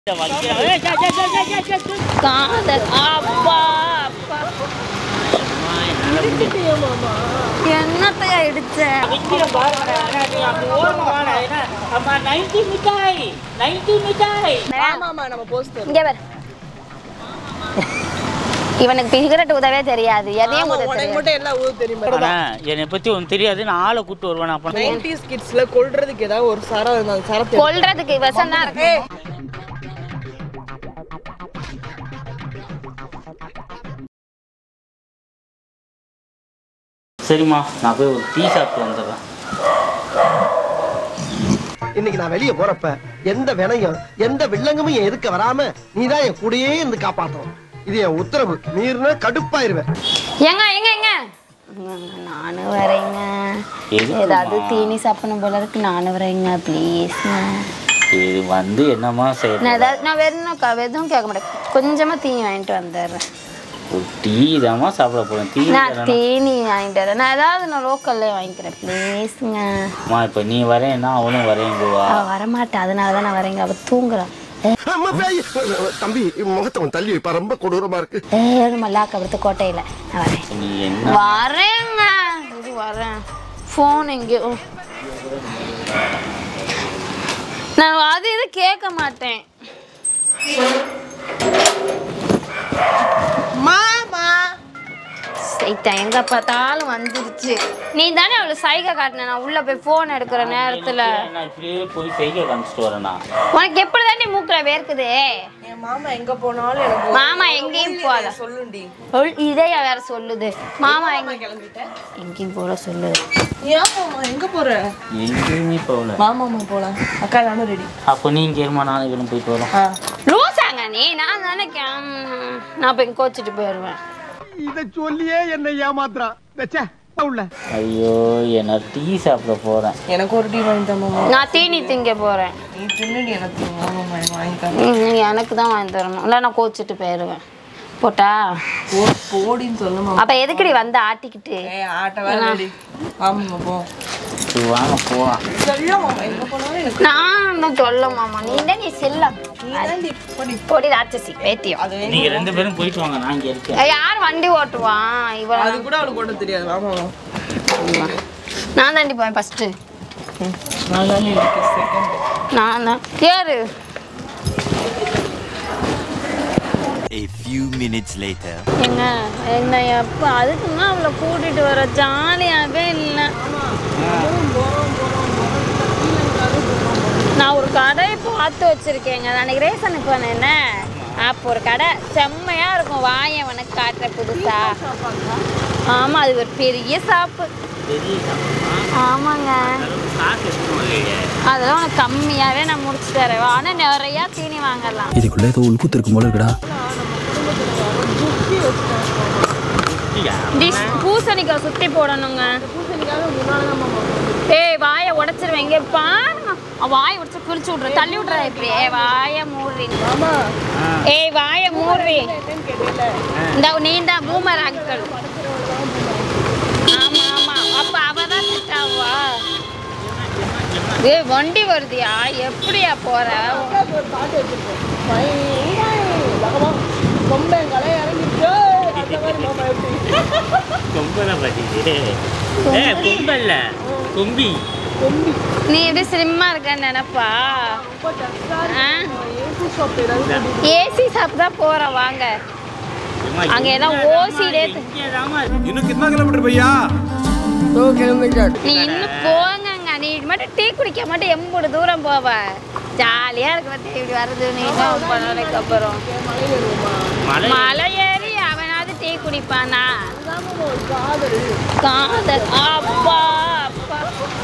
காதல் அப்பா அப்பா என்னத்தை இடிச்ச ஆமாமா நம்ம போஸ்டர் இங்க பாரு இவனுக்கு சிகரெட் உதவே தெரியாது எதையும் ஆமா உத உனக்கு தெரியாது மட்டும் எல்லாம் ஊர் தெரியுமா ஆனா என்னை பத்தி உனக்கு தெரியாது நான் ஆளை கூட்டு வருவேன் அப்ப நைன்டிஸ் கிட்ஸ்ல கொல்றதுக்கு ஏதாவது ஒரு சரம் இருந்தா அந்த சரத்தை கொல்றதுக்கு விஷம் தான் இருக்கு சரிம்மா நான் போய் ஒரு டீ சாப்பிட்டு வந்துடுறேன் இன்னைக்கு நான் வெளியே போறப்ப எந்த வினையும் எந்த வில்லங்கமும் என் எதுக்க வராம நீதான் என் கூடயே இருந்து காப்பாத்தணும் இது என் உத்தரவு மீறினா கடுப்பாயிருவேன் எங்க எங்க எங்க நானும் வரேங்க எதுக்கும்மா? ஏதாவது தீனி சாப்பிடணும் போல இருக்கு நானும் வரேங்க ப்ளீஸ்ங்க இது வந்து என்னம்மா நான் செய்ய ஏதாவது நான் வெறும் க- எதுவும் கேட்க மாட்டேன் கொஞ்சமா தீனி வாங்கிட்டு வந்துடுறேன் ஒரு டீ தாம்மா சாப்பிட போறேன் டீ நான் தீனி வாங்கிட்டு வரேன் நான் ஏதாவது நான் லோக்கல்லே வாங்கிக்கிறேன் ப்ளீஸ்ங்க அம்மா இப்ப நீ வரேன்னா அவனும் வரேங்குவா அவ வரமாட்டேன் அதனால தான் நான் வரேங்க அவ தூங்குறான் அம்மா, பேய். தம்பி முகத்தை அவன் தள்ளி வைப்பா ரொம்ப கொடூரமா இருக்கு ஏழு மல்லாக்க அடுத்த கோட்டையில் நான் வரேன் நீ என்ன வரேங்க இது வரேன் ஃபோன் எங்கேயோ நான் அது இது கேட்க மாட்டேன் மாமா சைத்தா எங்க பார்த்தாலும் வந்துருச்சு நீ தானே அவளை சைகை காட்டின நான் உள்ள போய் ஃபோன் எடுக்கிற நேரத்துல நான் இப்படியே போய் செய்ய காமிச்சிட்டு வரேனா உனக்கு எப்படி தானே மூக்குல வேர்க்குது என் மாமா எங்க போனாலும் எனக்கு மாமா எங்கேயும் போகல சொல்லுண்டி சொல்- இதையா வேற சொல்லுது மாமா எங்க கிளம்பிட்டேன் எங்கேயும் போல சொல்லுது ஏன் மாமா எங்க போற எங்கேயுமே போகல மாமாமா போலாம் அக்கா நானும் ரெடி அப்போ நீ இங்கே இருமா நானும் இவனும் போயிட்டு வரோம் ஆ லூசாங்க நீ நான் தானே கேம் நான் போய் கோச்சிட்டு போயிடுவேன் இத சொல்லியே என்னை ஏமாத்துறான் வெச்சே, உள்ள ஐயோ என்ன டீ சாப்பிட போறேன் எனக்கு ஒரு டீ வாங்கி தா மாமா நான் தீனி திங்க போறேன் நீ தின்னுடி எனக்கு மாமா வாங்கி தா ம், நீ எனக்கு தான் வாங்கி தரணும் இல்லை நான் கோச்சிட்டு போயிடுவேன் போட்டா போ போடின்னு சொல்லு மாமா அப்ப எதுக்குடி வந்து ஆட்டிக்கிட்டு ஏய் ஆட்ட வேற ரெடி ஆமாம்மா போ சரி வாங்க போகலாம் சொல்ல மாமா எங்க போனாலும் எனக்கு நான் இன்னும் சொல்ல மாமா நீ தான் நீ செல்லம் நீ தாண்டி போடி பொடி ராட்சசி பேத்தியம் அது நீங்க ரெண்டு பேரும் போயிட்டு வாங்க நான் இங்க இருக்கேன் யார் வண்டி ஓட்டுவான் இவன் அது கூட அவளுக்கு ஓட்ட தெரியாது மாமா நான் தாண்டி போவேன் ஃபர்ஸ்ட் நான் தானே இருக்கு செகண்ட் நான் தான் ஏறு A few minutes later. எங்க என்ன எப்போ அதுக்குன்னா அவளை கூட்டிட்டு வர ஜாலியாகவே இல்லை நான் ஒரு கடையை பார்த்து வச்சிருக்கேங்க நான் அன்னைக்கு ரேஷனுக்கு போனேன் என்ன அப்போ ஒரு கடை செம்மையா இருக்கும் வாயன் உனக்கு காட்டுற புதுசா ஆமா அது ஒரு பெரிய சாப்பு ஆமாங்க அதெல்லாம் உனக்கு கம்மியாவே நான் முடிச்சு தரேன் ஆனா நிறைய தீனி வாங்கலாம் இதுக்குள்ள ஏதோ உள்குத்து இருக்கும் போல இருக்குடா டிஷ் பூசணிக்காய் சுத்தி போடணுங்க ஏய் வாயை உடைச்சிருவேன் இங்க பாருங்க அவ வாயை உடைச்சு கிழிச்சு விட்ற தள்ளி விட்ற இப்படி ஏய் வாயை மூடுறி ஏய் வாயை மூடுறி இந்த நீ தான் பூமர் அங்கிள் ஆமா ஆமா அப்ப அவ தான் செட் ஆவா ஏய் வண்டி வருதியா எப்படியா போற கொம்பங்களை இறங்கிட்டு அந்த மாதிரி மாமா எப்படி கொம்பல பாத்தீங்க ஏ கொம்பல்ல கொம்பி நீ எப்படி ஸ்லிம்மா இருக்கன்னு நினைப்பா ஆ ஏசி ஷாப் ஏதாவது ஏசி சாப்பிட்டு தான் போறோம் வாங்க அங்க எல்லாம் ஓசிலே இன்னும் கிतना கிலோமீட்டர் பையா நீ இன்னும் போங்கங்க நீ இது மட்டும் டீ குடிக்க மட்டும் எம்பது தூரம் போவ ஜாலியா இருக்கு பத்தி இப்படி வருது நீ பண்ணதுக்கு அப்புறம் மலை ஏறி அவனாவது டீ குடிப்பானா காதல் அப்பா அப்பா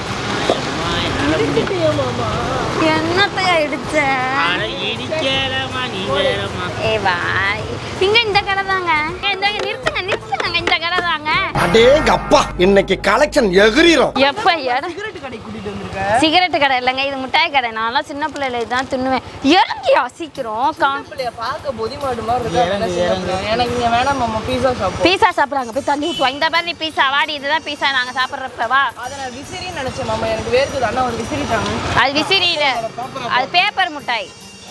என்னத்தை இடிச்ச இடிக்கலமா நீ வேறமா ஏ வாய் இங்க இந்த கடை தாங்க இந்த நிறுத்துங்க நிறுத்துங்க இந்த கடை தாங்க அடேங்க அப்பா இன்னைக்கு கலெக்ஷன் எகிரிரும் எப்ப இடம் சிகரெட் கடை கூட்டிட்டு வந்திருக்க சிகரெட் கடை இல்லைங்க இது மிட்டாய் கடை நான்லாம் சின்ன பிள்ளையில தான் தின்னுவேன் இறங்கியா சீக்கிரம் கா பிள்ளைய பார்க்க பொதி மாடு மாதிரி இருக்கு அப்படின்னா சின்ன பிள்ளை. எனக்கு இங்க வேணாம் மாமா பீஸா ஷாப் பீஸா சாப்பிடுறாங்க போய் தள்ளி ஊற்றுவா இந்த மாதிரி பீஸா வாடி இதுதான் பீஸா நாங்க சாப்பிட்றப்ப வா அதை நான் விசிறின்னு நினைச்சேன் மாமா எனக்கு வேர்க்குது அண்ணா ஒரு விசிறிட்டாங்க அது விசிறியில அது பேப்பர் மிட்டாய்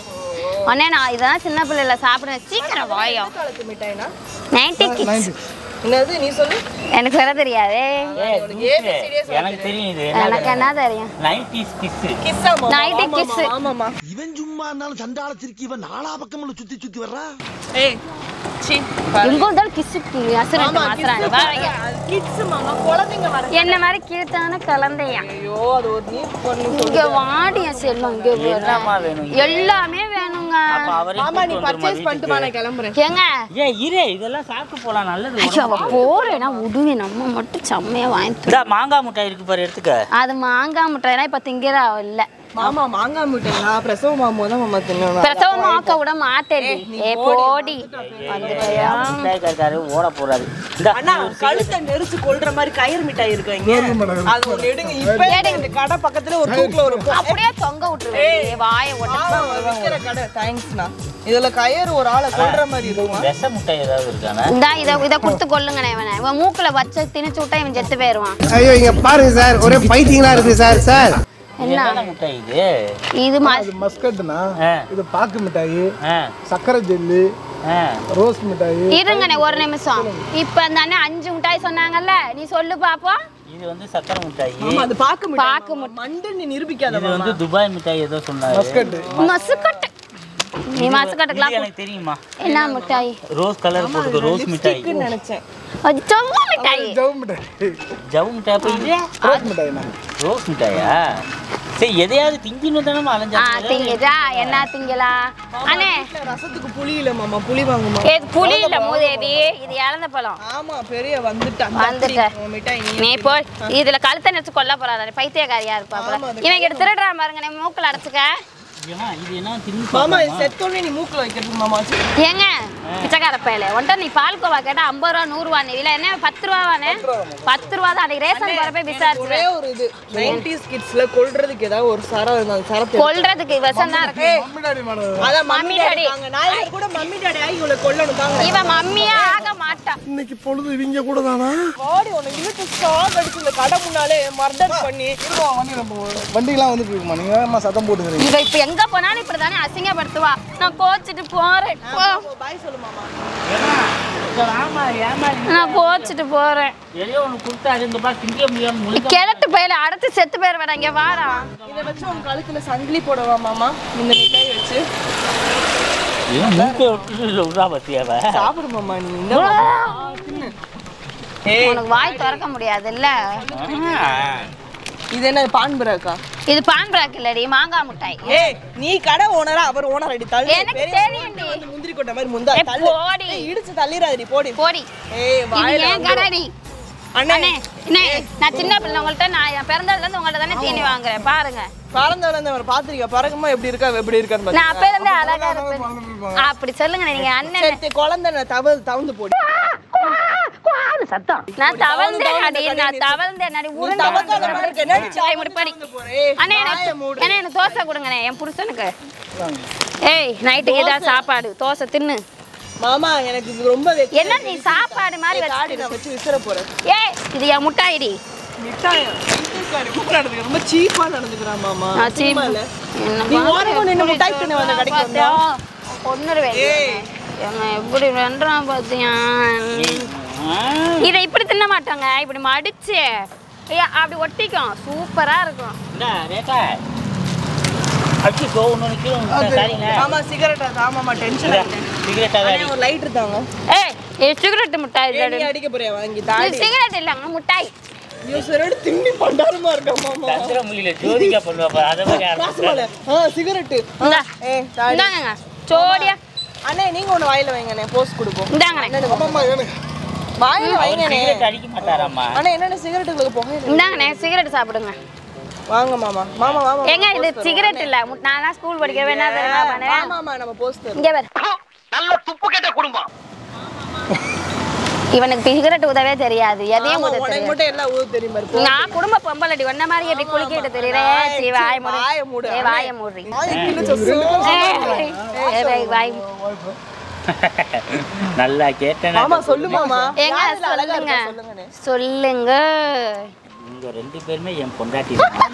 உடனே நான் இதெல்லாம் சின்ன பிள்ளைல சாப்பிடுவேன் சீக்கிரம் வாயோ காலத்து மிட்டாய்னா நைன்டி கிட்ஸ் என்னது நீ சொல்லு எனக்கு வர தெரியாதே ஏய், லூசு. எனக்கு தெரியும் இது எனக்கு என்ன தெரியும் நைன்டிஸ் கிஸ் கிஸ்ஸா Night kiss. ஆமாமா இவன் சும்மா இருந்தாலும் சண்டால சிரிக்கி இவன் நாலா பக்கமும் சுத்தி சுத்தி வர்றா ஏய் சீ எங்க இருந்தாலும் கிசு அசுரண்டு மாசுறாங்க வாங்க கிட்ஸ் மாமா குழந்தைங்க வர என்ன மாதிரி கீழ்த்தான கலந்தையா ஐயோ அது ஒரு நீ பண்ணி இங்க வாடிய செல்லும் இங்க வர. என்னம்மா வேணும் எல்லாமே வேணுங்க அப்ப அவரே மாமா நீ கூட்டு வந்துருமா பர்ச்சேஸ் பண்ணிட்டு வா வீட்டுக்கு? நான் கிளம்புறேன் ஏங்க ஏன் இரு இதெல்லாம் சாப்பிட்டு போலாம் நல்லது ஐயோ அவ போறேன்னா விடுவேன் நம்ம மட்டும் செம்மையா வாங்கி இந்த மாங்காய் முட்டாய் இருக்கு பாரு எடுத்துக்க அது மாங்காய் முட்டைனா இப்ப திங்கிற இல்ல மாமா மாங்காய் மிட்டாய்னா பிரசவம் ஆகும்போது தான் மாமா தின்னணும் பிரசவம் ஆக்க விட மாட்டேடி ஏ போடி வந்துட்டியா மிட்டாய்க்கு இருக்காரு ஓட போறாரு இந்த அண்ணா கழுத்தை நெரிச்சு கொல்ற மாதிரி கயிறு மிட்டாய் இருக்கு இங்க அது ஒண்ணு எடுங்க இப்ப இந்த கடை பக்கத்துல ஒரு தூக்குல ஒரு பொ- அப்படியே தொங்க விட்டுருவேன் வாயை ஓட்ட ஆமா, விக்கிற கடை தேங்க்ஸ்ண்ணா இதுல கயிறு ஒரு ஆளை கொல்ற மாதிரி இருக்குமா விஷ முட்டாய் ஏதாவது இருக்கானே இந்தா இதை இதை கொடுத்து கொல்லுங்கண்ணே இவனை இவன் மூக்குல வச்சு திணிச்சு விட்டா இவன் செத்து போயிருவான் ஐயோ இங்க பாருங்க சார் ஒரே பைத்தியங்களா இருக்கு சார் சார் என்ன என்ன முட்டாய் இது இது மா இது மஸ்கட்னா ஆ, இது பாக்கு மிட்டாய் ஆ, சக்கரை ஜெல்லி ஆ. ரோஸ் மிட்டாய் இருங்கண்ணே ஒரு நிமிஷம் இப்ப அந்த அண்ணன் அஞ்சு மிட்டாய் சொன்னாங்கல்ல நீ சொல்லு பாப்போம் இது வந்து சக்கரை மிட்டாய் ஆமா அது பாக்கு மிட்டாய் பாக்கு மாமா. மண்டு நீ நிரூபிக்காத இது வந்து துபாய் மிட்டாய் ஏதோ சொன்னாரு மஸ்கட் மசுக்கட்டு நீ மசுக்கட்டுக்கெல்லாம் இது எனக்கு தெரியுமா என்ன மிட்டாய் ரோஸ் கலர் போட்டுருக்கு ரோஸ் மிட்டாய் லிப்ஸ்டிக்னு நினைச்சேன் அது சொவ்வ மிட்டாய் ஜவு மிட்டாய் ஜவு மிட்டாய் அப்ப இது ரோஸ் மிட்டாய்னா ரோஸ் மிட்டாயா சரி எதையாவது திங்கின்னு தானே ஆ அலைஞ்சா திங்கதா என்ன திங்கலா அண்ணே வீட்ல ரசத்துக்கு புளி இல்ல மாமா புளி வாங்குமா இது புளி இல்ல மூதேவி இது இழந்த பழம் ஆமா பெரிய வந்துட்டான் வந்துட்ட. மிட்டாய் நீ நீ போ இதுல கழுத்தை நினைச்சு கொல்ல போறாரு பைத்தியக்காரியா இருப்பா போல இவன் கிட்ட திருடுறா பாருங்க நீ மூக்குல அடைச்சுக்க ஏம்மா, இது என்ன தின்னு மாமா இது பார்க்கலாமா? செத்தோடனே நீ மூக்குல வைக்கிறதுக்கு மாமா ஏங்க பிச்சைக்கார பயல உன்ட்ட நீ பால் கோவா கேட்டா ஐம்பது ரூபா நூறுவா நீ இல்ல என்ன பத்து ரூபாவானே பத்து ரூபா தான் அன்னைக்கு ரேஷன் போறப்ப ஒரே விசாரிச்சு ஒரு இது 90s கிட்ஸ்ல கொல்றதுக்கு ஏதாவது ஒரு சரம் இருந்தா அந்த சரத்தை கொல்றதுக்கு விஷம் தான் இருக்கு அதான் மம்மி மம்மி டாடி. டாடி தாங்க நாயகர் கூட மம்மி டாடி ஆகி இவளை கொல்லணும் தாங்க இவன் மம்மியா ஆக மாட்டா இன்னைக்கு பொழுது இவங்க கூட தானா பாடி உனக்கு இழுத்து ஸ்டாக் அடிச்சு இந்த கடை முன்னாலே மர்டர் பண்ணி வண்டிலாம் வந்துட்டு இருக்குமா நீங்க ஏம்மா சத்தம் போட்டுக்கிறீங்க இவ இப்ப எங்க போனாலும் இப்படிதானே அசிங்கப்படுத்துவா நான் கோச்சிட்டு போறேன் போ. பாய் சொல்லு மாமா சரி, ஆமா ஏமா நான் கோச்சிட்டு போறேன் எதையோ ஒன்று கொடுத்து அது இந்த பாரு திங்க முடியாம முழுக்க கிழட்டு பையில அடுத்து செத்து போயிருவேன் இங்க வாடா இதை வச்சு உன் கழுத்துல சங்கிலி போடவா மாமா இந்த மிட்டாய் வச்சு ஏன் மூக்கை விட்டு விட்றா பத்தியாவ சாப்பிடு மாமா நீ இந்த மாமா. தின்னு. ஏய் உனக்கு வாய் திறக்க முடியாது இல்ல இது என்ன பான் பிராக்கா இது பான் பிராக் இல்லடி மாங்காய் மிட்டாய் ஏய் நீ கடை ஓனரா அவர் ஓனர் அடி தள்ளு எனக்கு பெரிய தெரியும்டி. வந்து முந்திரி கொட்டை மாதிரி முந்தா ஏய், தள்ளு போடி. ஏய், இடிச்சு தள்ளிராதடி போடி போடி ஏய் இது வாயில ஏன் வந்து- கடாடி அண்ணே அண்ணே அண்ணே, நான் சின்ன பிள்ளை உங்கள்ட்ட நான் என் பிறந்ததுல இருந்து உங்கள்ட்ட தானே தீனி வாங்குறேன் பாருங்க பறந்து வளர்ந்தவர் பாத்திருக்கியா பறக்குமா எப்படி இருக்கா எப்படி இருக்கான்னு நான் பாத்தியா? அப்ப இருந்தே அழகா இருப்பேன் அப்படி சொல்லுங்க நீங்க அண்ணன் சரி குழந்தை நான் தவ தவந்து போடி நான் தவழ்ந்தேன் அடி நான் தவழ்ந்தேன் அடி உருண்டு தவக்காத மாதிரி இருக்க, என்னடி சாய் முடி படி ஏய், அண்ணே வாயை எனக்கு மூடு. அண்ணே எனக்கு தோசை கொடுங்கண்ணே என் புருஷனுக்கு ஏய் நைட்டுக்கு இதான் சாப்பாடு தோசை தின்னு மாமா எனக்கு இது ரொம்ப வெக்க- என்ன நீ சாப்பாடு மாதிரி ஏய், தாடி வச்சு நான் வச்சு விசிற போறேன் ஏய் இது என் முட்டாயிடி மிட்டாயம் பைத்தியக்காரி மாதிரி நடந்துக்கிறா. ரொம்ப சீப்பா நடந்துக்கிறான் மாமா நான் cheap. சும்மா இல்ல. என்ன நீ பாரு, ஓரமா நின்னு எப்படி முட்டாய் தின்னு வந்த கடைக்கு பாத்தியா? கொன்னுருவேன் ஏய். இவன் எப்படி வென்றான் பாத்தியா இதை இப்படி தின்ன மாட்டாங்க இப்படி மடிச்சு ஐயா, அப்படி ஒட்டிக்கும் சூப்பரா இருக்கும் இந்தா, ரேகா. அடிச்சுக்கோ, இன்னொன்னு கீழே விழுந்துட்டா, சரிங்க. ஆமா சிகரெட்டா ஆமாமா டென்ஷன் இந்தா, ஆயிட்டேன் cigarette ஆ அண்ணே, ஒரு லைட் இருக்காங்க ஏய் இது சிகரெட் முட்டாய் ஏய், நீ இல்லடி. அடிக்க போறியா வாங்கி இது தாடி சிகரெட் இல்லைங்க முட்டாய் ஐயோ சிகரெட் திண்ணி பண்டாரமா இருக்கா மாமா சந்திரமுகியில ஜோதிகா பண்ணுவா பாரு, அதை மாதிரி ராசமலை ஆரம்பிச்சிட்டாரு. ஆ சிகரெட் இந்தா ஏய் தாடி இந்தாங்க சோடியா அண்ணே நீங்க ஒண்ணு வாயில வைங்கண்ணே போஸ்ட் கொடுப்போம் இந்தாங்கண்ணே ஆமாம்மா எனக்கு வாயில அவர் வைங்கண்ணே cigarette அடிக்க மாட்டாராம்மா அண்ணே என்னென்ன சிகரெட்டுகளுக்கு புகை இந்தாங்கண்ணே சிகரெட் சாப்பிடுங்க வாங்க மாமா மாமா மாமா ஏங்க இது சிகரெட் இல்ல மு- நான்லாம் ஸ்கூல் படிக்கவே என்ன தெரியுமா பண்ணுவேன் ஆமாமா நம்ம போஸ்டர் இங்க பாரு நல்ல துப்பு கேட்ட குடும்பம் இவனுக்கு சிகரெட் உதவே தெரியாது எதையும் உதவ உனக்கு தெரியாது மட்டும் எல்லாம் ஊது தெரியும் பாரு நான் குடும்ப பொம்பளடி ஒன்ன மாதிரி எப்படி குளிக்கிட்டு தெரியறேன் சரி வாய மூடு வாயை மூடு. ஏய் வாய மூடுறி வாயை கிழிச்சு வச்சு. ஏய், ஏய், ஏய், வாய் நல்லா கேட்டேன் மாமா சொல்லு மாமா ஏங்க யாருல அழகா சொல்லுங்க இருக்கா சொல்லுங்கண்ணே சொல்லுங்க நீங்க ரெண்டு பேருமே என் பொண்டாட்டி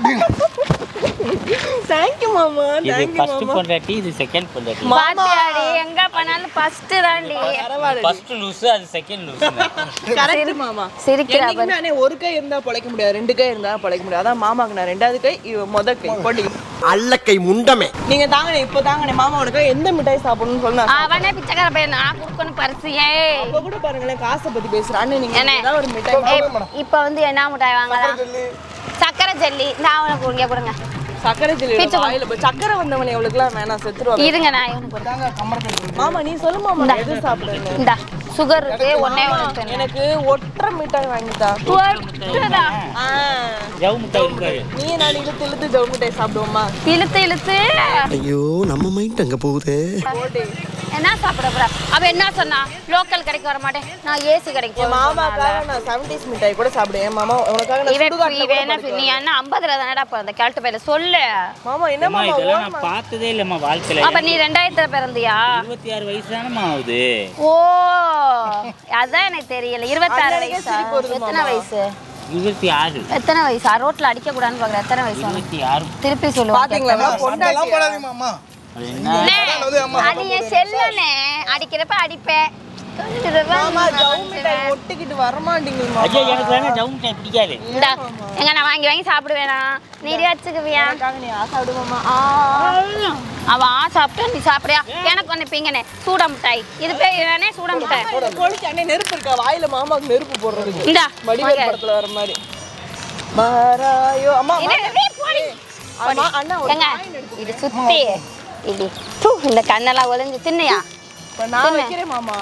தேங்க்யூ மாமா இது தேங்க்யூ ஃபர்ஸ்ட் மாமா பொண்டாட்டி இது செகண்ட் பொண்டாட்டி பாத்தியாடி எங்க பண்ணாலும் ஃபர்ஸ்ட் தாண்டி பரவாயில்ல ஃபர்ஸ்ட் லூஸ் அது செகண்ட் லூஸ் கரெக்ட் மாமா சிரிக்கிறா பாரு. என்னைக்குமே அண்ணே ஒரு கை இருந்தா பொழைக்க முடியாது ரெண்டு கை இருந்தா பொழைக்க முடியாது அதான் மாமாக்கு நான் ரெண்டாவது கை இவ முத கை போட்டி அல்லக்கை முண்டமே நீங்க தாங்கண்ணே இப்போ தாங்கண்ணே மாமா உனக்கு எந்த மிட்டாய் சாப்பிடணும்னு சொல்லு நான் அவனே பிச்சைக்கார பையன் நான் கொடுக்கணும் பரிசு ஏய் அப்ப கூட பாருங்களேன் காசை பத்தி பேசுறேன் அண்ணே நீங்க என்ன? ஏதாவது ஒரு மிட்டாய் ஏய், இப்ப வந்து என்ன மிட்டாய் வாங்கலாம் சக்கரை ஜல்லி நான் அவனுக்கு இங்க கொடுங்க சக்கரை ஜெல்லி பீச்சு வாயில போய் சக்கரை வந்தவனே எவ்வளவுக்குலாம் வேணாம் செத்துருவாங்க இருங்க நான் இவனுக்கு கொடுங்க. மாமா நீ சொல்லு மாமா நான் எது சாப்பிடுறேன் இந்தா சுகர் இருக்கு ஒன்னே ஒன்று தரேன். எனக்கு ஒற்றை மிட்டாய் வாங்கிட்டா ஒட்டுதா. ஆ, ஜவு முட்டை இருக்காது நீ நான் இழுத்து இழுத்து ஜவு மிட்டாய் சாப்பிடுவோமா இழுத்து இழுத்து ஐயோ நம்ம மைண்ட் அங்க போகுது போட்டு என்ன சாப்பிட போற அவ என்ன சொன்னா லோக்கல் கடைக்கு வர மாட்டேன் நான் ஏசி கடைக்கு என் போவேன் மாமாக்காக நான் செவன்டிஸ் மிட்டாய் கூட சாப்பிடுவேன் என் மாமா உனக்காக நான் இவன் சுடுகாட்டுல கூட இவன் என்ன நீ என்ன ஐம்பதுல தானடா பிறந்த கேள்ட்டு பையில சொல்லு மாமா என்ன அம்மா மாமா இதெல்லாம் ஓரமா- நான் பார்த்ததே இல்லைம்மா வாழ்க்கையில அப்ப நீ ரெண்டாயிரத்துல பிறந்தியா இருபத்தி ஆறு வயசு தானம்மா ஆகுது ஓ அதான் எனக்கு தெரியல இருபத்தாறு அன்னைக்கே வயசா சிரிப்பு வருது எத்தனை மாமா. வயசு இருபத்தி ஆறு எத்தனை வயசு ரோட்ல அடிக்க கூடாதுன்னு பாக்குற எத்தனை வயசு உனக்கு? இருபத்தி ஆறு திருப்பி சொல்லுவாங்க பாத்தீங்களா சண்டைலாம் பொண்டாட்டி போடாதீங்க மாமா அது என்ன அது என் செல்லனே அடிக்கிறப்ப அடிப்பேன் கொஞ்சிடுறப்ப மாமா ஜவு மிட்டாய் ஒட்டிக்கிட்டு வரமாட்டீங்க ஐயோ மாமா எனக்கு வேணா ஜவு முட்டை பிடிக்காது இந்தா எங்க நான் வாங்கி வாங்கி சாப்பிடுவேனா நீ வச்சுக்குவியா எனக்காக நீ ஆசை விடு மாமா ஆ அவன் ஆ சாப்பிட்டு நீ சாப்பிடுறியா எனக்கு ஒன்று பிங்கனே சூட மிட்டாய் இது பேர் என்னன்னே சூட மிட்டாய் கோழிக்கு அண்ணே நெருப்பு இருக்கா வாயில மாமாக்கு நெருப்பு போடுறது இந்தா வடிவேல் படத்துல வர மாதிரி மாராயோ அம்மா இது, இது, போடி. அம்மா அண்ணா ஒரு ஏங்க இது சுத்தி இது தூ, இந்த கண்ணெல்லாம் ஒளிஞ்சு தின்னையா இப்ப நான் வைக்கிறேன் மாமா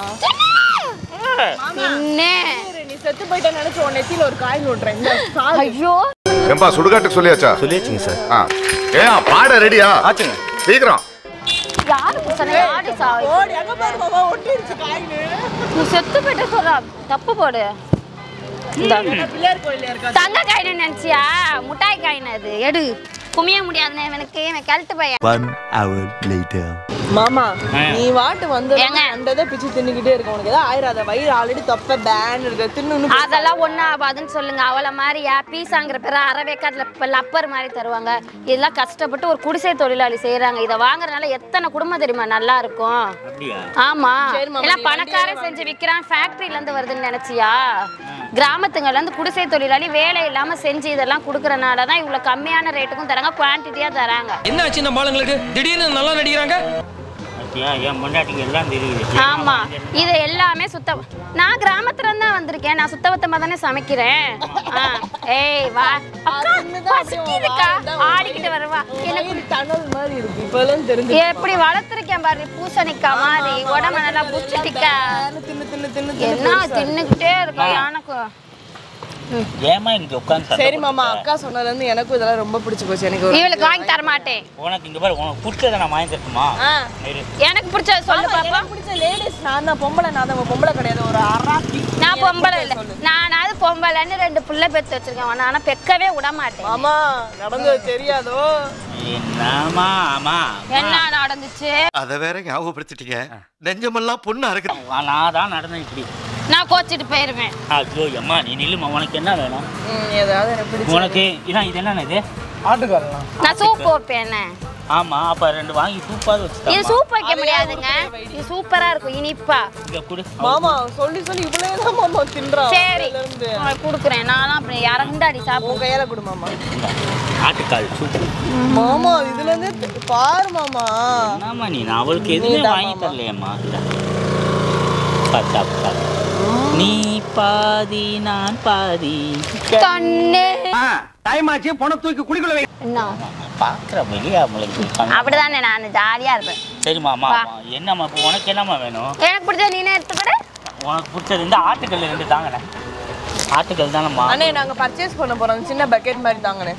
தின்னு இரு, நீ செத்து போயிட்ட நினைச்சு உன் நெத்தியில ஒரு காயின் விட்டுறேன் இந்த சாகு. ஐயோ ஏம்பா சுடுகாட்டுக்கு சொல்லியாச்சா சொல்லியாச்சுங்க சார் ஆ ஏன் பாட ரெடியா ஆச்சுங்க சீக்கிரம் யாருக்கு சொன்ன யாரு சாவு ஓடி அங்க பாரு மாமா ஒட்டிருச்சு காயின் நீ செத்து போயிட்டு சொல்ற தப்பு போடு இந்த பிள்ளையார் கோயில்ல இருக்கா தங்க காயின்னு நினைச்சியா முட்டாய் காயின் அது எடு குமிய முடியாதுன்னு எனக்கு இவன் கழட்டு பையன் One hour later. மாமா ஆ. நீ வாட்டு வந்து ஏங்க? அண்டதை பிச்சு தின்னுக்கிட்டே இருக்க உனக்கு ஏதாவது ஆயிராத வயிறு ஆல்ரெடி தொப்ப பேன் இருக்கு தின்னு இன்னும் அதெல்லாம் ஒன்றும் ஆகாதுன்னு சொல்லுங்க அவளை மாதிரியா பீஸாங்கிற பேர் அறவேக்காட்டில் இப்போ லப்பர் மாதிரி தருவாங்க இதெல்லாம் கஷ்டப்பட்டு ஒரு குடிசை தொழிலாளி செய்கிறாங்க இதை வாங்குறதுனால எத்தனை குடும்பம் தெரியுமா நல்லா இருக்கும் அப்படியா ஆமா சரி மாமா, எல்லாம் நீ பணக்காரன் செஞ்சு விற்கிறான் ஃபேக்டரியில இருந்து வருதுன்னு நினைச்சியா கிராமத்துங்கள்ல இருந்து குடிசை தொழிலாளி வேலை இல்லாம செஞ்சு இதெல்லாம் கொடுக்கறனால தான் இவ்வளவு கம்மியான ரேட்டுக்கும் தராங்க குவான்டிட்டியா தராங்க என்ன ஆச்சு நம்ம ஆளுங்களுக்கு திடீர்னு நல்லா நடிக்கிறாங்க அப்படியா என் பொண்டாட்டிக்கு எல்லாம் தெரியுது ஆமா இது எல்லாமே சுத்தம் நான் கிராமத்துல இருந்து தான் வந்திருக்கேன் நான் சுத்தபத்தமா தானே சமைக்கிறேன் ஆ, ஏய் வா அக்கா, பசிக்குதுக்கா ஆடிக்கிட்டு வருவா எனக்கு வயிறு டனல் மாதிரி இருக்கு இப்பெல்லாம் தெரிஞ்சு எப்படி வளர்த்துருக்கேன் பாரு பூசணிக்கா மாதிரி உடம்பு நல்லா புடிச்சிட்டிக்கா தின்னு தின்னு தின்னு தின்னு என்ன தின்னுக்கிட்டே இருக்கா யானைக்கும் ஏமா இங்க உட்காந்து சரி மாமா அக்கா சொன்னதுல இருந்து எனக்கும் இதெல்லாம் ரொம்ப பிடிச்சு போச்சு எனக்கு ஒரு இவளுக்கு வாங்கி தர மாட்டேன் உனக்கு இங்க பாரு உனக்கு பிடிச்சதை நான் வாங்கி தரட்டுமா ஆ. இரு. எனக்கு பிடிச்சது சொல்லு ஆமா, பாப்பா எனக்கு பிடிச்ச லேடிஸ் நான் தான் பொம்பளை நான் தான் பொம்பளை கிடையாது ஒரு அராக்கி நான் பொம்பளை இல்லை நானாவது பொம்பளைன்னு ரெண்டு புள்ள பெத்து வச்சிருக்கேன் ஆனா பெக்கவே விட மாட்டேன் மாமா நடந்தது தெரியாதோ என்னம்மா ஆமா என்ன நடந்துச்சு அத வேற ஞாபகப்படுத்திட்டீங்க நெஞ்சமெல்லாம் பொண்ணா இருக்கு நான் தான் நடந்தேன் இப்படி நான் கோச்சிட்டு போயிருவேன் ஐயோ அம்மா நீ நில்லுமா உனக்கு என்ன வேணும் ம், ஏதாவது எனக்கு பிடிச்ச உனக்கு இதான் இது என்ன இது ஆட்டுக்காரலாம் நான் சூப் வைப்பேன் என்ன ஆமா அப்ப ரெண்டு வாங்கி சூப்பாவது இது வச்சுட்டாமா சூப் வைக்க முடியாதுங்க இது சூப்பரா இருக்கும் இனிப்பா இங்க குடு மாமா சொல்லி சொல்லி இவ்வளவுதான் மாமா தின்றான் சரி அதுல இருந்து உனக்கு கொடுக்குறேன் நானும் அப்படி இறந்தாடி சாப்பிடு உன் கையால கொடு மாமா இந்தா. ஆட்டுக்கால் சூப் மாமா இதுல இருந்து தி- பாரு மாமா என்னம்மா நீ நான் அவளுக்கு எதுவுமே நீதான் வாங்கி மாமா. தரலையம்மா இந்தா. பாத்து, சாப்பிடு, சாப்பிடு. நீ பாதி நான் பாதி கண்ணு டைம் ஆச்சு பணம் தூக்கி குடிக்குள்ள வை என்ன பாக்குற வெளியே அவளுக்கு அப்படிதானே நான் ஜாலியா இருப்பேன் சரிம்மா அம்மா வா. அம்மா. என்னம்மா இப்போ உனக்கு என்னம்மா வேணும் எனக்கு பிடிச்ச நீனே எடுத்துக்கூட உனக்கு பிடிச்சது இந்த ஆட்டுக்கல் ரெண்டு தாங்கண்ணே ஆட்டுக்கல் தானம்மா அண்ணே நாங்க பர்ச்சேஸ் பண்ண போறோம் சின்ன பக்கெட் மாதிரி தாங்கண்ணே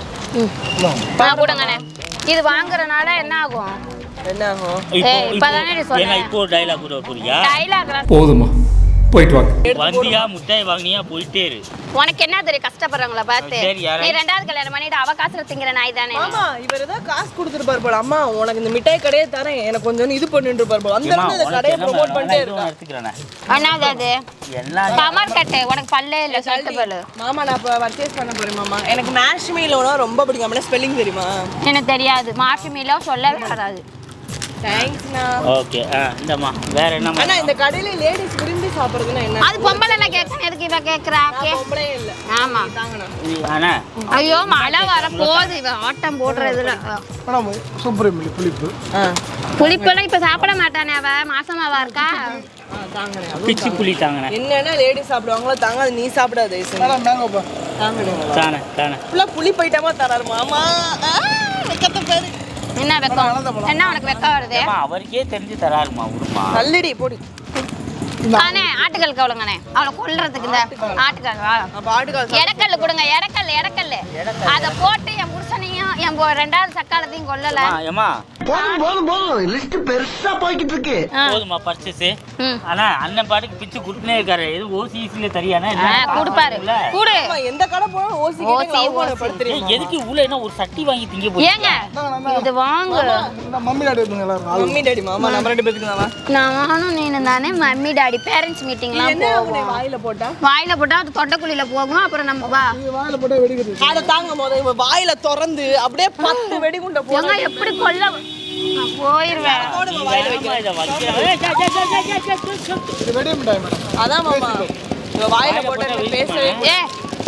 நான் கொடுங்கண்ணே இது வாங்குறதுனால என்ன ஆகும் என்ன ஆகும் இப்போ ஏய், இப்பதானே நீ இப்போ சொன்ன. ஏன்னா இப்போ டைலாக் கூட போறியா டைலாக் போதுமா போயிட்டு வாங்க வந்தியா முட்டாய் வாங்கினியா போயிட்டே இரு உனக்கு என்ன தெரியும் கஷ்டப்படுறவங்கள பார்த்து சரி, யாரா- நீ ரெண்டாவது கல்யாணம் பண்ணிட்டு அவ காசுல திங்கிற நாய் தானே ஆமா இவர் ஏதோ காசு கொடுத்துருப்பாரு போல அம்மா உனக்கு இந்த மிட்டாய் கடையே தரேன் எனக்கு கொஞ்சம் இது பண்ணிட்டு இருப்பாரு போல அந்த ஏம்மா, இடத்துல இந்த உனக்கு கடையை என்ன ப்ரோமோட் வேணும்? பண்ணிட்டே நான் இருக்கா இதுவும் எடுத்துக்கிறேனே. என்னது அது எல்லாம் கமர் கட்டு உனக்கு பல்லே இல்ல சொல்லிட்டு பல்லு மாமா நான் இப்போ பர்ச்சேஸ் பண்ண போறேன் மாமா எனக்கு மேஷ் மீலோனா ரொம்ப பிடிக்கும் அப்படின்னா ஸ்பெல்லிங் தெரியுமா எனக்கு தெரியாது மாட்டு மீலோ சொல்லவே வராது தேங்க்ஸ்ண்ணா ஓகே ஆ இந்தம்மா வேற என்னம்மா ஆனா இந்த கடையில லேடிஸ் விரும்பி சாப்பிடுறதுன்னா என்ன அது பொம்பளை கேட்க எதுக்கு இவ கேக்குறா கே பொம்பளே இல்ல ஆமா தாங்கண்ணா இது அண்ணா ஐயோ மழை வர போகுது இவ ஆட்டம் போடுறதுல மேடம் சூப்பர் மில்லி புளிப்பு புளிப்பெல்லாம் இப்ப சாப்பிட மாட்டானே அவ மாசமாவா இருக்கா தாங்கண்ணே பிச்சு புளி தாங்கண்ணே என்னன்னா லேடிஸ் சாப்பிடுவாங்களோ தாங்க அது நீ சாப்பிடாத மேடம் மேங்கோப்பா தாங்கண்ணே தானே தானே ஃபுல்லா புளி போயிட்டாமா தராரு மாமா ஆ, வெக்கத்தை பாரு என்ன வெக்கம் என்ன உனக்கு வெக்கம் வருது அம்மா அவருக்கே தெரிஞ்சு தராருமா விடுமா தள்ளிடி போடி அண்ணே ஆட்டுக்கல் கவுளுங்கண்ணே அவளை கொல்றதுக்கு இந்த ஆட்டுக்கல் வா அப்ப ஆட்டுக்கால் எடக்கல் கொடுங்க எடக்கல் எடக்கல் அத போட்டு என் புருஷனையும் என் பொ- ரெண்டாவது சக்காலத்தையும் கொல்லல அம்மா, ஏம்மா போதும் போதும் போதும் லிஸ்ட் பெருசா போய்கிட்டு இருக்கு ஆ. போதுமா பர்ச்சேஸ் ம். ஆனா அண்ணன் பாட்டுக்கு பிச்சு கொடுத்துனே இருக்காரு எதுவும் ஓசிசில தரியானா ஆ, கொடுப்பாரு கூடு ஆமா, எந்த கடை போனாலும் ஓசி ஓசி, கேட்டு லவ் பண்ண ஓசி. படுத்துறீங்க எதுக்கு இவ்வளவு என்ன ஒரு சட்டி வாங்கி திங்க போய் ஏங்க இது வாங்கு இந்த மம்மி டாடி இருந்துங்க எல்லாரும் ஆளு. மம்மி டாடி மாமா நம்ம ரெண்டு பேத்துக்கு தான் நானும் நீனு தானே மம்மி டாடி பேரண்ட்ஸ் மீட்டிங்லாம் என்ன போவோம் வாயில போட்டா வாயில போட்டா அது தொண்டைக்குழியில போகும் அப்புறம் நம்ம வா இது வாயில போட்டா வெடிக்கிறது அத தாங்க போது இவ வாயில திறந்து அப்படியே பத்து வெடிகுண்ட ஏங்க போங்க எப்படி கொல்ல நான் போயிருவேன் வாயில வைக்கிறேன் இதை வைக்கிறேன். ஏய், சே, சே, சே, சே, சே, சே, சே, சே. இது வெடிய மிட்டாய் மேடம் அதான் மாமா இவ வாயில போட்டு எனக்கு பேசவே ஏ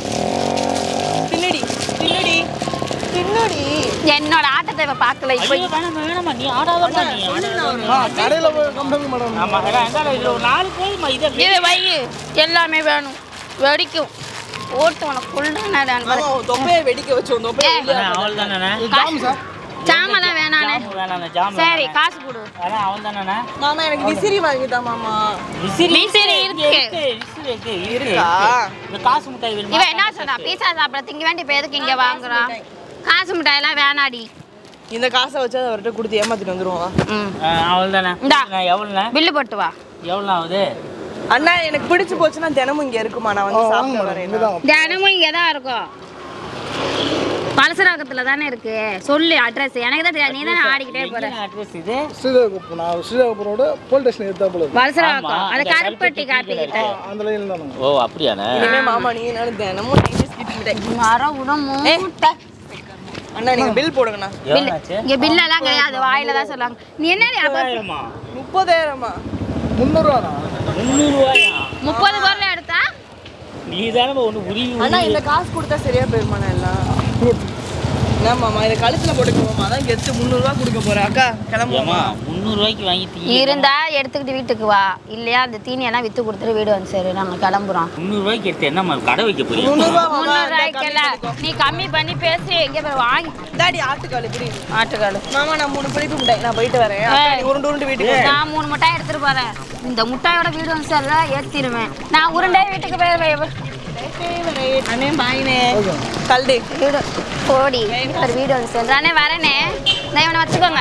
தின்னுடி தின்னுடி தின்னுடி என்னோட ஆட்டத்தை இவ பார்க்கல இப்போ ஐயோ, வேணாம்மா, வேணாம்மா, நீ ஆடாதம்மா, நீ ஆடாத. ஆ கடையில போய் கம்பெனி மேடம் ஆமா, ஏடா, எங்கால இதுல ஒரு நாலு போதுமா, இதை இது வை எல்லாமே வேணும் வெடிக்கும் ஓட்டு உனக்கு கொள்றேன் மாமா உன் தொப்பையை வெடிக்க வச்சு உன் தொப்பையை ஏய். வெளியே அண்ணா, அவள் தானேண்ணே? ஜாம் சார் சாமெல்லாம் வேணானே ஜாமு வேணாண்ணே, ஜாமு சரி வேணாண்ணே. காசு கொடு அண்ணா, அவள் தானேண்ணே? மாமா எனக்கு விசிறி வாங்கிட்டா மாமா விசிறி விசிறி இருக்கு. இருக்கு, விசிறி இருக்கு, இருக்கு, இருக்கா? இருக்கு. இந்த காசு மிட்டாய் வேணுமா? இவன் என்ன சொன்னா பீஸா சாப்பிட திங்க வேண்டி இப்போ எதுக்கு இங்க வாங்குறான் காசு மிட்டாயெல்லாம் வேணாடி இந்த காசை வச்சு அதை அவர்கிட்ட கொடுத்து ஏமாத்திட்டு வந்துருவோம் வா. ம் ஆ, அவள் தானே. இந்தா. நான் எவ்வளோண்ணே? பில்லு போட்டு வா எவ்வளோ ஆகுது அண்ணா எனக்கு பிடிச்சு போச்சுன்னா தினமும் இங்க இருக்குமா நான் வந்து சாப்பிட வரேன் இங்கதான் தினமும் இங்கே தான் இருக்கும் பலசராக்கத்துல தானே இருக்கு சொல்லு அட்ரஸ் எனக்கு தான் தெரியாது நீ தானே ஆடிக்கிட்டே போற என்ன address இது ஸ்ரீதேகப்பூர் நான் ஸ்ரீதேகப்பூர் ரோடு போலீஸ் ஸ்டேஷன் எடுத்தா போல இருக்கு. வலசராக்கம் ஆமா, அது அந்த கருப்பட்டி கருப்பட்டி காப்பிக்கிட்ட அந்த லைன்ல தானுங்க ஓ அப்படியாண்ணே இனிமே மாமா நீ நானும் தினமும் நைன்டி ஸ்கிட் மிட்டாய் மரம் உடம் மூட்டை அண்ணா நீங்க பில் போடுங்கண்ணா பில்லு எவ்வளோச்சு இங்க பில்லெல்லாம் கிடையாது வாயில தான் சொல்லுவாங்க நீ என்ன அப்ப ஆயிரமா முப்பதாயிரமா முந்நூறுவாண்ணா முந்நூறுவாயா முப்பது பொருள் எடுத்தா நீ தானே ஒன்று உருவி அண்ணா இந்த காசு கொடுத்தா சரியா போயிருமாண்ணா எல்லாம் என்ன மாமா இதை கழுத்துல போட்டுக்குவோமா அதான் கெத்து முந்நூறுவா கொடுக்க போறேன் அக்கா கிளம்புவோமா ஏமா முந்நூறுவாய்க்கு வாங்கி இருந்தா எடுத்துக்கிட்டு வீட்டுக்கு வா இல்லையா அந்த தீனியெல்லாம் வித்து கொடுத்துட்டு வீடு வந்து சரி நாங்க கிளம்புறோம் முந்நூறுவாய்க்கு எடுத்து என்னம்மா கடை வைக்க போறீங்க முந்நூறுவா மாமா முந்நூறு ரூபாய்க்குல்ல நீ கம்மி பண்ணி பேசி எங்க போய் வாங்கி தாடி ஆட்டுக்கால் இப்படி ஆட்டுக்காலு மாமா நான் மூணு பிடிப்பு மிட்டாய் நான் போயிட்டு வரேன் அக்கா, நீ உருண்டு உருண்டு வீட்டுக்கு வா. நான் மூணு முட்டாய் எடுத்துட்டு போறேன் இந்த முட்டாயோட வீடு வந்து சார் ஏத்திடுவேன் நான் உருண்டே வீட்டுக்கு போய் அண்ணே பாயினே கல்டி வீடு போடி ஒரு வீடு வந்து சேர்ந்தானே வரனே நான் இவனை வச்சுக்கோங்க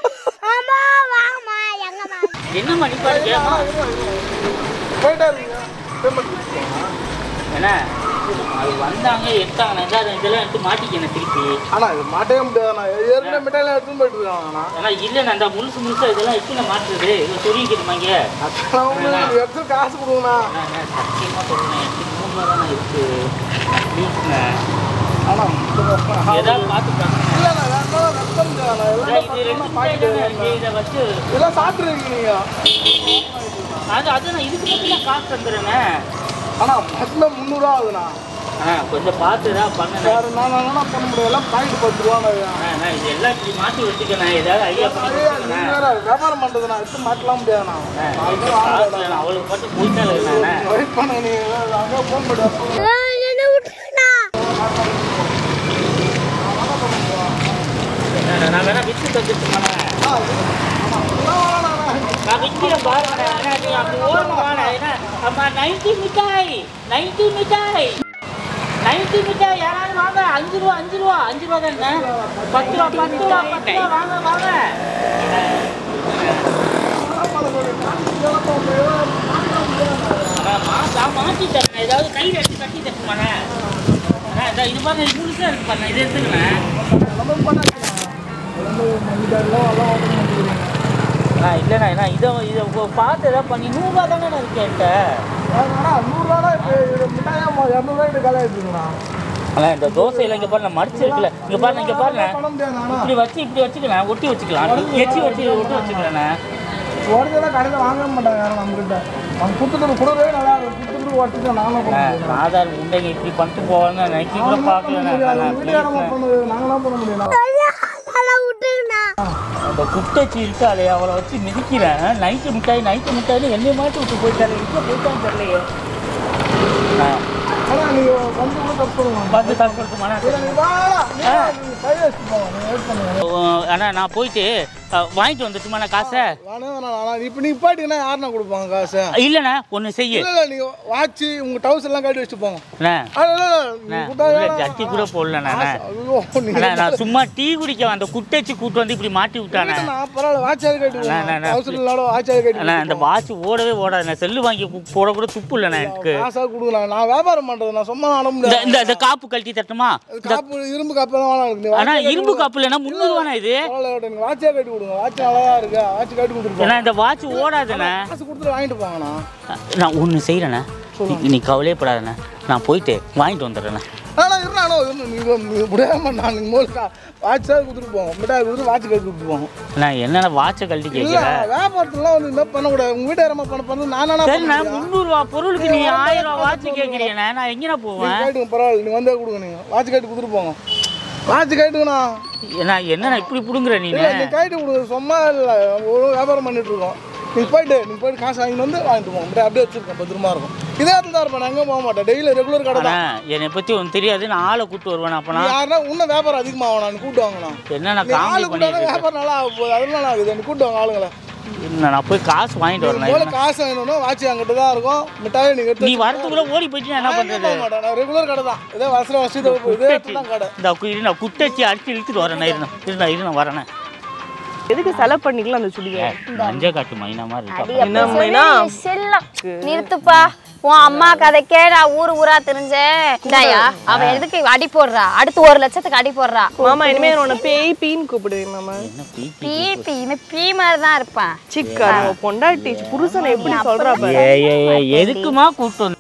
என்னம்மா நீ பாருங்க போயிட்டா இருக்கீங்க பேமெண்ட் என்ன அது வந்தாங்க எடுத்தாங்க நான் இதெல்லாம் எடுத்து மாட்டிக்கணும் திருப்பி ஆனா இது மாட்டவே முடியாதுண்ணா ஏற்கனவே மிட்டாயில எடுத்துன்னு போயிட்டு இருக்காங்கண்ணா ஏன்னா இல்லை நான் அந்த முழுசு முழுசா இதெல்லாம் எப்படி நான் மாட்டுறது இது சொல்லிக்கிறோமா இங்கே அதான் உங்களுக்கு எடுத்து காசு கொடுங்கண்ணா நான் சத்தியமாக சொல்கிறேன் எனக்கு மூணு ரூபா தானே இருக்கு ப்ளீஸ்ண்ணே ஆனா ஏதாவது பார்த்து பண்ணுங்க இல்லண்ணா வேண்டாம் ரத்தம் இல்லைண்ணா இது ரெண்டு மிட்டாய் தானே இருக்கு இதை வச்சு இதெல்லாம் சாப்பிட்ருக்கீங்க நீங்க அது அது நான் இதுக்கு மட்டும் நான் காசு தந்துடுறேண்ணே ஆனா மொத்தமே முந்நூறுவா ஆகுதுண்ணா ஆ கொஞ்சம் பார்த்து தான் பண்ணுண்ணே வேற நான் என்ன பண்ண முடியும் எல்லாம் பாக்கெட் பத்து ரூபாண்ணா நான் இது எல்லாம் இப்படி மாற்றி வச்சுக்கண்ணே ஏதாவது ஐடியா பண்ணி வச்சுக்கண்ணே நீங்க வேற வியாபாரம் பண்றதுண்ணா எடுத்து மாட்டலாம் முடியாதுண்ணா இது காசு வேணும். அவளுக்கு மட்டும் போயிட்டா இல்லைண்ணே வெயிட் பண்ண நீங்க அங்கே போக முடியாது நான் வேணா வித்து தந்துட்டுமாண்ணே நான் விற்கிறேன் பாருங்க அண்ணா, நீ அப்படி ஓரமா வாண்ணே. ஏன்னா, அம்மா நைன்டி மிட்டாய் நைன்டி மிட்டாய் நைன்டி மிட்டாய் யாராவது வாங்க அஞ்சு ரூபா அஞ்சு ரூபா அஞ்சு ரூபா தானே பத்து ரூபா பத்து ரூபா பத்து ரூபா வாங்க வாங்க அண்ணா, மாற்றி தரேன் ஏதாவது கையில் எடுத்து கட்டி தட்டுமாண்ணே அண்ணா இதோ இது பாருங்க இது முழுசாக இருக்கு பாருங்க இதை எடுத்துக்கண்ணே அண்ணா இல்லைண்ணா என்ன இதை இதை உ- பார்த்து ஏதாவது பண்ணி நூறுரூவா தானே இருக்கு என்கிட்ட நூறுரூவா இப்போ மிட்டாயா இரநூறுவாய்க்கு காலி ஆகிட்டு இருக்குண்ணா அண்ணா இந்த தோசையில் இங்கே பாருங்க மடிச்சு இருக்குல்ல இங்கே பாருங்க இங்கே பாருங்க பண்ண முடியாதுண்ணா இப்படி வச்சு இப்படி வச்சுக்கலாம் ஒட்டி வச்சுக்கலாம் எச்சி வச்சு ஒட்டி வச்சுக்கலாண்ணே உடஞ்செல்லாம் கடையில் வாங்கவே மாட்டாங்க யாரும் நம்மகிட்ட அவங்க கொடுத்துட்டு கூடவே நல்லா இருக்கும் கொடுத்துட்டு உடச்சிட்டு நாங்களும் பண்ண முடியும் ஆதார் உண்டைங்க இப்படி பண்ணிட்டு போவாங்க நினைக்க கூட பார்க்கலண்ணே வீட்டுக்காரமா பண்ணது நாங்களாம் பண்ண முடியும் அந்த குட்டச்சி இருக்கு அதை அவளை வச்சு மிதிக்கிறேன் நைட்டு மிட்டாய் நைட்டு மிட்டாய்னு என்னை மாட்டி விட்டு போயிட்டாரு இப்போ போயிட்டான்னு தெரியலையே ஆ, ஆனால் நீங்கள் வந்து கூட தப்பு பண்ணுவாங்க வந்து தடுப்படுத்துமாண்ணா நீ வாடா, நீ வா, நீ கை வச்சுட்டு போங்க நீ வெயிட் பண்ணுங்க அண்ணா நான் போயிட்டு அ, வாங்கிட்டு வந்துட்டுமாண்ணா காசை நானே வேணாம் நான் இப்போ நீ பாட்டிங்கன்னா யாருண்ணா கொடுப்பாங்க காசு இல்லைண்ணா ஒன்று செய்ய இல்லை இல்லை நீங்கள் வாட்சி உங்கள் டவுஸ் எல்லாம் கட்டி வச்சுட்டு போங்க அண்ணா ஆ, இல்லை, இல்லை, நீ அண்ணா, கொடுத்தா உள்ள வேணாம். ஜட்டி கூட போடலண்ணா அண்ணா. ஐயோ, நீ அண்ணா நான் சும்மா டீ குடிக்க வந்த குட்டச்சி கூட்டு வந்து இப்படி மாட்டி விட்டானே நான் பரவாயில்ல வாட்சாவது கட்டி அண்ணா, அண்ணா, அண்ணா. டவுஸ் இல்லாத வாட்சாவது கட்டி அண்ணா அந்த வாட்ச் ஓடவே ஓடாது நான் செல்லு வாங்கி கு- போட கூட துப்பு இல்லைண்ணா எனக்கு காசாக கொடுக்கலாம் நான் வியாபாரம் பண்ணுறது நான் சும்மா அனுப்ப இந்த முடியாது இந்த இந்த காப்பு கழட்டி தட்டுமா அது காப்பு இரும்பு காப்பு தான் வேணாம் எனக்கு. நீ அண்ணா வாட்சே கட்டி இரும்பு கொடு. காப்பு இல்லைன்னா முந்நூறுவாண்ணா இது பரவாயில்ல விடு, நீங்க வாட்சே கட்டி கொடுங்க வாட்ச் நல்லா தான் இருக்கு வாட்ச் கட்டி கொடுத்துருப்போம் ஏன்னா இந்த வாட்ச் ஓடாதுண்ணே காசு கொடுத்துட்டு வாங்கிட்டு போங்கண்ணா நான் ஒன்று செய்கிறேண்ணே நீ கவலையப்படாதண்ணே நான் போயிட்டு வாங்கிட்டு வந்துடுறேண்ணே ஆனா இருந்தானோ நீங்க முடியாம நான் நீங்க மூலம் வாட்சாவது கொடுத்துட்டு போங்க மிட்டாய் கொடுத்து வாட்ச் கட்டி கொடுத்துட்டு போங்க நான் என்னென்ன வாட்சை கழட்டி இல்ல கேட்குறேன் வியாபாரத்துலாம் வந்து இந்த மாதிரி பண்ணக்கூடாது உங்க வீட்டாரமா பண்ண பண்ணது நானா சரிண்ணே முந்நூறுவா பொருளுக்கு நீ ஆயிரம் ரூபா வாட்ச் கேட்குறீங்கண்ணே நான் எங்கேண்ணா போவேன் கேட்டுங்க பரவாயில்ல நீங்க வந்தே கொடுங்க நீங்க வாட்ச் கட்டி கொடுத்துட்டு போங்க வாட்ச் கேட்டுங்கண்ணா நான் என்னண்ணா இப்படி பிடுங்குற நீ இல்ல நீங்க கைட்டு கொடுங்க சும்மா இல்ல ஒரு வியாபாரம் பண்ணிட்டு இருக்கோம் நீங்க போயிட்டு நீங்க போயிட்டு காசு வாங்கிட்டு வந்து வாங்கிட்டு போங்க மிட்டாய் அப்படியே வச்சிருக்கேன் பத்திரமா இருக்கும் இதே இடத்துல தான் இருப்பேன் நான் எங்கேயும் போக மாட்டேன் டெய்லி ரெகுலர் கடை அண்ணா தான் என்னை பற்றி ஒன்று தெரியாது நான் ஆளை கூப்பிட்டு வருவேன் அப்போனா நீ யாருன்னா இன்னும் வியாபாரம் அதிகமாகும் நான் கூட்டு வாங்கண்ணா என்னண்ணா நீ காமெடி ஆளு கூட பண்ணிட்டு இருக்க? வியாபாரம் நல்லா ஆக போகுது அதெல்லாம் நான் ஆகுது கூட்டு வாங்க ஆளுங்களை என்ன நான் போய் காசு வாங்கிட்டு வரேன் போல காசு வேணும்னா வாட்சி அங்கிட்ட தான் இருக்கும் மிட்டாயை நீங்க எடுத்து நீ வரதுக்குள்ள ஓடி போயிட்டு நான் என்ன நான் எங்கேயும் பண்றது போக மாட்டேன் நான் ரெகுலர் கடை தான் இதே வசதி வசதி இதே இடத்துல தான் கடை இந்த கு- இரு, நான் குட்டச்சி அடிச்சு இழுத்துட்டு வரேன் இருந்தேன் இருந்தா இரு நான் வரேனே எதுக்கு செலவு பண்ணிக்கலாம் அந்த சுடியை மஞ்சள் காட்டு மைனா மாதிரி அடி இருக்கா என்ன அப்படி மைனா? சொல்லி செல்லம் நிறுத்துப்பா உன் அம்மா கதைக்கே நான் ஊர் ஊரா தெரிஞ்சேன் இந்தாயா அவ எதுக்கு அடி போடுறா அடுத்து ஒரு லட்சத்துக்கு அடி போடுறா மாமா இனிமே உன்னை பேய் பீன்னு கூப்பிடுவேன் மாமா என்ன பீப்பி பீ பீ இவன் பீ மாதிரி தான் இருப்பான் சிக்கா பொண்டாட்டி புருஷனை எப்படி சொல்றா பாரு ஏய் ஏய், ஏய், எதுக்குமா கூப்பிட்டு வந்த